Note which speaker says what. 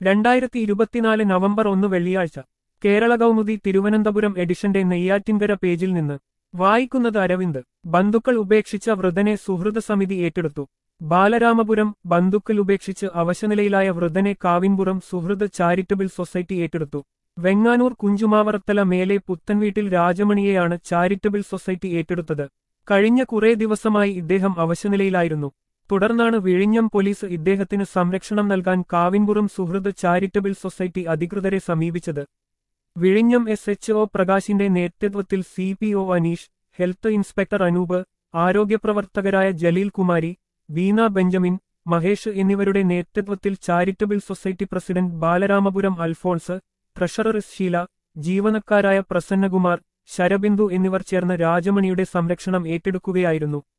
Speaker 1: രണ്ടായിരത്തി ഇരുപത്തിനാല് നവംബർ ഒന്ന് വെള്ളിയാഴ്ച കേരള കൗമുദി തിരുവനന്തപുരം എഡിഷന്റെ നെയ്യാറ്റിൻകര പേജിൽ നിന്ന് വായിക്കുന്നത് അരവിന്ദ് ബന്ധുക്കൾ ഉപേക്ഷിച്ച വൃദ്ധനെ സുഹൃത സമിതി ഏറ്റെടുത്തു ബാലരാമപുരം ബന്ധുക്കൾ ഉപേക്ഷിച്ച് അവശനിലയിലായ വൃദ്ധനെ കാവിൻപുറം സുഹൃത് ചാരിറ്റബിൾ സൊസൈറ്റി ഏറ്റെടുത്തു വെങ്ങാനൂർ കുഞ്ചുമാവറത്തല മേലെ പുത്തൻവീട്ടിൽ രാജമണിയെയാണ് ചാരിറ്റബിൾ സൊസൈറ്റി ഏറ്റെടുത്തത് കഴിഞ്ഞ കുറേ ദിവസമായി ഇദ്ദേഹം അവശനിലയിലായിരുന്നു തുടർന്നാണ് വിഴിഞ്ഞം പോലീസ് ഇദ്ദേഹത്തിന് സംരക്ഷണം നൽകാൻ കാവിൻപുറം സുഹൃത് ചാരിറ്റബിൾ സൊസൈറ്റി അധികൃതരെ സമീപിച്ചത് വിഴിഞ്ഞം എസ് എച്ച് ഒ പ്രകാശിന്റെ നേതൃത്വത്തിൽ C P O Aneesh health inspector Anoop ആരോഗ്യപ്രവർത്തകരായ ജലീൽ കുമാരി വീണ ബെഞ്ചമിൻ മഹേഷ് എന്നിവരുടെ നേതൃത്വത്തിൽ charitable society president Balaramapuram Alphonse treasurer S Sheela ജീവനക്കാരായ പ്രസന്നകുമാർ ശരബിന്ദു എന്നിവർ ചേർന്ന് രാജമണിയുടെ സംരക്ഷണം ഏറ്റെടുക്കുകയായിരുന്നു